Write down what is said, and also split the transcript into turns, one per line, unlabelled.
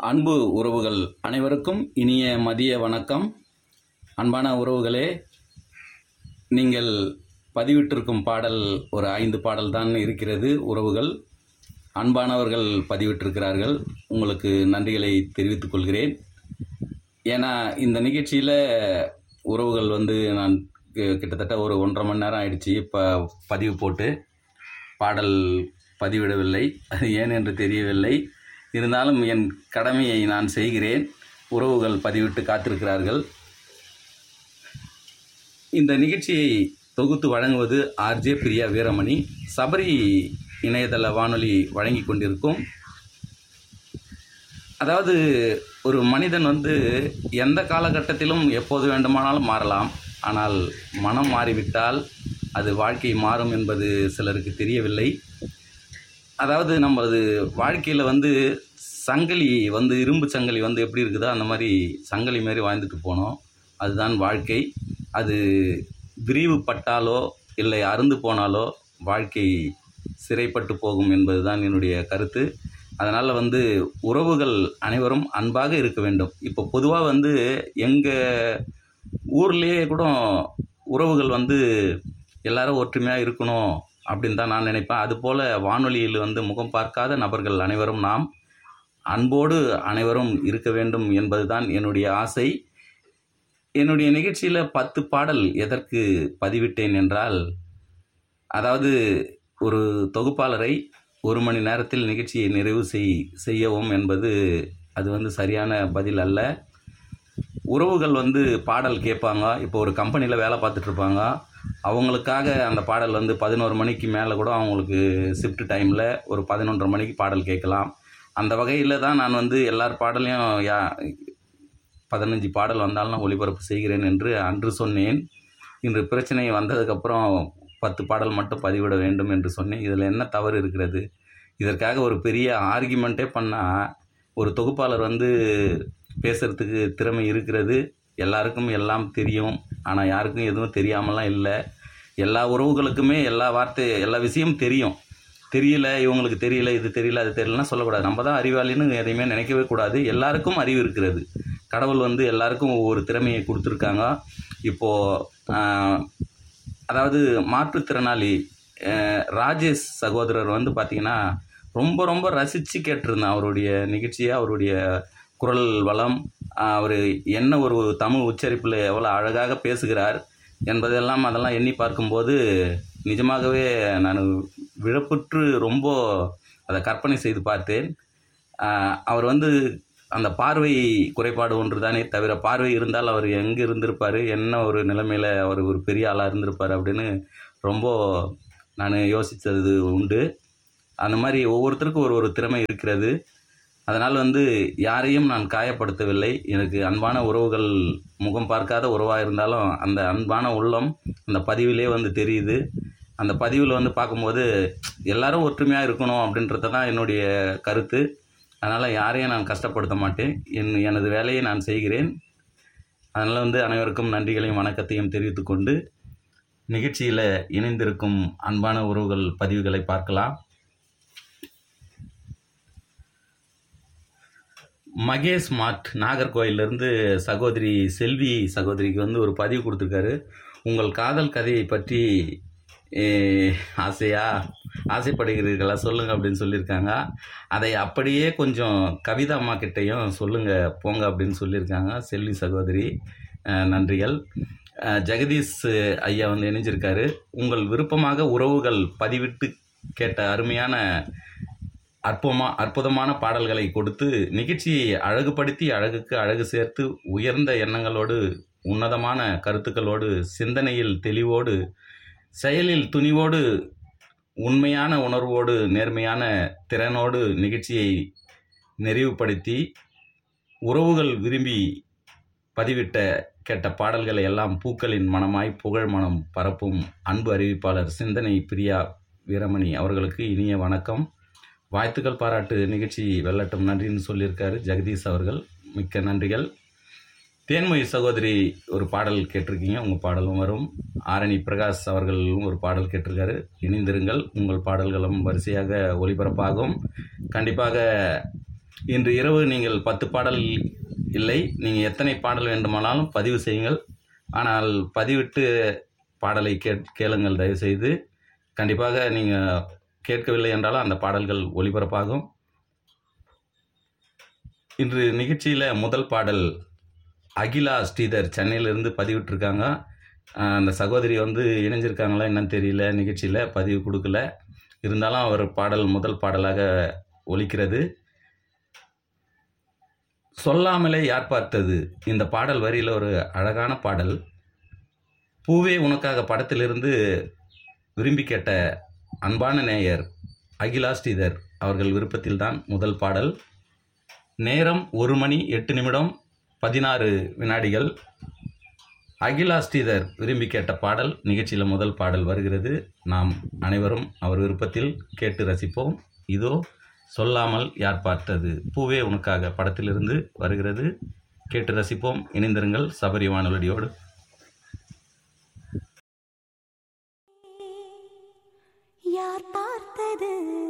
அன்பு உறவுகள் அனைவருக்கும் இனிய மதிய வணக்கம் அன்பான உறவுகளே நீங்கள் பதிவிட்டிருக்கும் பாடல் ஒரு ஐந்து பாடல் தான் இருக்கிறது உறவுகள் அன்பானவர்கள் பதிவிட்டிருக்கிறார்கள் உங்களுக்கு நன்றிகளை தெரிவித்துக் கொள்கிறேன் ஏன்னா இந்த நிகழ்ச்சியில் உறவுகள் வந்து நான் கி- கிட்டத்தட்ட ஒரு ஒன்றரை மணி நேரம் ஆயிடுச்சு இப்போ பதிவு போட்டு பாடல் பதிவிடவில்லை அது ஏன் என்று தெரியவில்லை இருந்தாலும் என் கடமையை நான் செய்கிறேன் உறவுகள் பதிவிட்டு காத்திருக்கிறார்கள் இந்த நிகழ்ச்சியை தொகுத்து வழங்குவது ஆர்ஜே பிரியா வீரமணி சபரி இணையதள வானொலி வழங்கி கொண்டிருக்கும் அதாவது ஒரு மனிதன் வந்து எந்த காலகட்டத்திலும் எப்போது வேண்டுமானாலும் மாறலாம் ஆனால் மனம் மாறிவிட்டால் அது வாழ்க்கை மாறும் என்பது சிலருக்கு தெரியவில்லை அதாவது நமது வாழ்க்கையில் வந்து சங்கிலி வந்து இரும்பு சங்கிலி வந்து எப்படி இருக்குதோ அந்த மாதிரி சங்கிலி மாதிரி வாழ்ந்துட்டு போனோம் அதுதான் வாழ்க்கை அது விரிவுபட்டாலோ இல்லை அருந்து போனாலோ வாழ்க்கை சிறைப்பட்டு போகும் என்பதுதான் என்னுடைய கருத்து அதனால் வந்து உறவுகள் அனைவரும் அன்பாக இருக்க வேண்டும் இப்போ பொதுவாக வந்து எங்கள் ஊர்லேயே கூட உறவுகள் வந்து எல்லாரும் ஒற்றுமையாக இருக்கணும் அப்படின்னு தான் நான் நினைப்பேன் அதுபோல் வானொலியில் வந்து முகம் பார்க்காத நபர்கள் அனைவரும் நாம் அன்போடு அனைவரும் இருக்க வேண்டும் என்பதுதான் என்னுடைய ஆசை என்னுடைய நிகழ்ச்சியில் பத்து பாடல் எதற்கு பதிவிட்டேன் என்றால் அதாவது ஒரு தொகுப்பாளரை ஒரு மணி நேரத்தில் நிகழ்ச்சியை நிறைவு செய் செய்யவும் என்பது அது வந்து சரியான பதில் அல்ல உறவுகள் வந்து பாடல் கேட்பாங்க இப்போ ஒரு கம்பெனியில் வேலை பார்த்துட்டு இருப்பாங்க அவங்களுக்காக அந்த பாடல் வந்து பதினோரு மணிக்கு மேலே கூட அவங்களுக்கு ஷிஃப்ட் டைமில் ஒரு பதினொன்றரை மணிக்கு பாடல் கேட்கலாம் அந்த வகையில் தான் நான் வந்து எல்லார் பாடலையும் யா பதினஞ்சு பாடல் வந்தாலும் நான் ஒளிபரப்பு செய்கிறேன் என்று அன்று சொன்னேன் இன்று பிரச்சனை வந்ததுக்கப்புறம் பத்து பாடல் மட்டும் பதிவிட வேண்டும் என்று சொன்னேன் இதில் என்ன தவறு இருக்கிறது இதற்காக ஒரு பெரிய ஆர்கியூமெண்ட்டே பண்ணால் ஒரு தொகுப்பாளர் வந்து பேசுகிறதுக்கு திறமை இருக்கிறது எல்லாருக்கும் எல்லாம் தெரியும் ஆனால் யாருக்கும் எதுவும் தெரியாமலாம் இல்லை எல்லா உறவுகளுக்குமே எல்லா வார்த்தை எல்லா விஷயமும் தெரியும் தெரியல இவங்களுக்கு தெரியல இது தெரியல அது தெரியலனா சொல்லக்கூடாது நம்ம தான் அறிவாளின்னு எதையுமே நினைக்கவே கூடாது எல்லாருக்கும் அறிவு இருக்கிறது கடவுள் வந்து எல்லாருக்கும் ஒவ்வொரு திறமையை கொடுத்துருக்காங்க இப்போது அதாவது மாற்றுத்திறனாளி அஹ், ராஜேஷ் சகோதரர் வந்து பார்த்திங்கன்னா ரொம்ப ரொம்ப ரசித்து கேட்டிருந்தேன் அவருடைய நிகழ்ச்சியை அவருடைய குரல் வளம் அவர் என்ன ஒரு தமிழ் உச்சரிப்பில் எவ்வளோ அழகாக பேசுகிறார் என்பதெல்லாம் அதெல்லாம் எண்ணி பார்க்கும்போது நிஜமாகவே நான் விழப்புற்று ரொம்ப அதை கற்பனை செய்து பார்த்தேன் ஆஹ் அவர் வந்து அந்த பார்வை குறைபாடு ஒன்று தானே தவிர பார்வை இருந்தால் அவர் எங்கே இருந்திருப்பார் என்ன ஒரு நிலைமையில் அவர் ஒரு பெரிய ஆளாக இருந்திருப்பார் அப்படின்னு ரொம்ப நான் யோசித்தது உண்டு அந்த மாதிரி ஒவ்வொருத்தருக்கும் ஒரு ஒரு திறமை இருக்கிறது அதனால் வந்து யாரையும் நான் காயப்படுத்தவில்லை எனக்கு அன்பான உறவுகள் முகம் பார்க்காத உறவாக இருந்தாலும் அந்த அன்பான உள்ளம் அந்த பதிவிலே வந்து தெரியுது அந்த பதிவில் வந்து பார்க்கும்போது எல்லாரும் ஒற்றுமையாக இருக்கணும் அப்படின்றது தான் என்னுடைய கருத்து அதனால் யாரையும் நான் கஷ்டப்படுத்த மாட்டேன் என் எனது வேலையை நான் செய்கிறேன் அதனால் வந்து அனைவருக்கும் நன்றிகளையும் வணக்கத்தையும் தெரிவித்துக்கொண்டு நிகழ்ச்சியில் இணைந்திருக்கும் அன்பான உறவுகள் பதிவுகளை பார்க்கலாம் மகேஷ் மார்ட் நாகர்கோயிலிருந்து சகோதரி செல்வி சகோதரிக்கு வந்து ஒரு பதிவு கொடுத்துருக்காரு உங்கள் காதல் கதையை பற்றி eh, ஆசையா ஆசைப்படுகிறீர்களா சொல்லுங்க அப்படின்னு சொல்லியிருக்காங்க அதை அப்படியே கொஞ்சம் கவிதா அம்மா கிட்டேயும் சொல்லுங்க போங்க அப்படின்னு சொல்லியிருக்காங்க செல்வி சகோதரி அஹ், நன்றிகள் அஹ், ஜெகதீஷ் ஐயா வந்து இணைஞ்சிருக்காரு உங்கள் விருப்பமாக உறவுகள் பதிவிட்டு கேட்ட அருமையான அற்புதமா அற்புதமான பாடல்களை கொடுத்து நிகழ்ச்சியை அழகுபடுத்தி அழகுக்கு அழகு சேர்த்து உயர்ந்த எண்ணங்களோடு உன்னதமான கருத்துக்களோடு சிந்தனையில் தெளிவோடு செயலில் துணிவோடு உண்மையான உணர்வோடு நேர்மையான திறனோடு நிகழ்ச்சியை நிறைவுபடுத்தி உறவுகள் விரும்பி பதிவிட்ட கேட்ட பாடல்களை எல்லாம் பூக்களின் மனமாய் புகழ் மனம் பரப்பும் அன்பு அறிவிப்பாளர் சிந்தனை பிரியா வீரமணி அவர்களுக்கு இனிய வணக்கம் வாழ்த்துக்கள் பாராட்டு நிகழ்ச்சி வெள்ளட்டும் நன்றின்னு சொல்லியிருக்காரு ஜெகதீஷ் அவர்கள் மிக்க நன்றிகள் தேன்மொழி சகோதரி ஒரு பாடல் கேட்டிருக்கீங்க உங்கள் பாடலும் வரும் ஆரணி பிரகாஷ் அவர்களும் ஒரு பாடல் கேட்டிருக்காரு இணைந்திருங்கள் உங்கள் பாடல்களும் வரிசையாக ஒளிபரப்பாகும் கண்டிப்பாக இன்று இரவு நீங்கள் பத்து பாடல் இல்லை நீங்கள் எத்தனை பாடல் வேண்டுமானாலும் பதிவு செய்யுங்கள் ஆனால் பதிவிட்டு பாடலை கேட் கேளுங்கள் தயவுசெய்து கண்டிப்பாக நீங்கள் கேட்கவில்லை என்றாலும் அந்த பாடல்கள் ஒளிபரப்பாகும் இன்று நிகழ்ச்சியில் முதல் பாடல் அகிலா ஸ்ரீதர் சென்னையிலேருந்து பதிவிட்டிருக்காங்க ஆஹ் அந்த சகோதரி வந்து இணைஞ்சிருக்காங்களா என்னன்னு தெரியல நிகழ்ச்சியில் பதிவு கொடுக்கல இருந்தாலும் அவர் பாடல் முதல் பாடலாக ஒலிக்கிறது சொல்லாமலே யார் பார்த்தது இந்த பாடல் வரியில் ஒரு அழகான பாடல் பூவே உனக்காக படத்திலிருந்து விரும்பி கேட்ட அன்பான நேயர் அகிலா ஸ்ரீதர் அவர்கள் விருப்பத்தில்தான் முதல் பாடல் நேரம் ஒரு மணி எட்டு நிமிடம் பதினாறு வினாடிகள் அகிலா ஸ்ரீதர் விரும்பி கேட்ட பாடல் நிகழ்ச்சியில் முதல் பாடல் வருகிறது நாம் அனைவரும் அவர் விருப்பத்தில் கேட்டு ரசிப்போம் இதோ சொல்லாமல் யார் பார்த்தது பூவே உனக்காக படத்திலிருந்து வருகிறது கேட்டு ரசிப்போம் இணைந்திருங்கள் சபரி வானொலியோடு
யார் பார்த்தது